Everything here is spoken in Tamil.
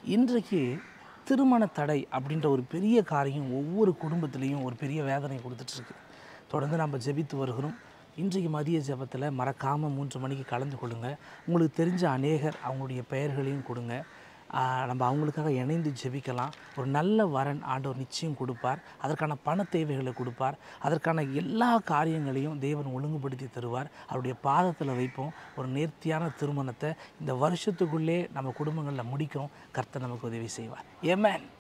இன்றைக்கு திருமண தடை அப்படின்ற ஒரு பெரிய காரியம் ஒவ்வொரு குடும்பத்திலையும் ஒரு பெரிய வேதனை கொடுத்துட்ருக்கு தொடர்ந்து நம்ம ஜெபித்து வருகிறோம் இன்றைக்கு மதிய ஜெபத்தில் மறக்காமல் மூன்று மணிக்கு கலந்து கொள்ளுங்க உங்களுக்கு தெரிஞ்ச அநேகர் அவங்களுடைய பெயர்களையும் கொடுங்க ஆஹ் நம்ம அவங்களுக்காக இணைந்து ஜெபிக்கலாம் ஒரு நல்ல வரன் ஆண்டவர் நிச்சயம் கொடுப்பார் அதற்கான பண தேவைகளை கொடுப்பார் அதற்கான எல்லா காரியங்களையும் தேவன் ஒழுங்குபடுத்தி தருவார் அவருடைய பாதத்தில் வைப்போம் ஒரு நேர்த்தியான திருமணத்தை இந்த வருஷத்துக்குள்ளே நம்ம குடும்பங்களில் முடிக்கிறோம் கர்த்தர் நமக்கு உதவி செய்வார் ஏமேன்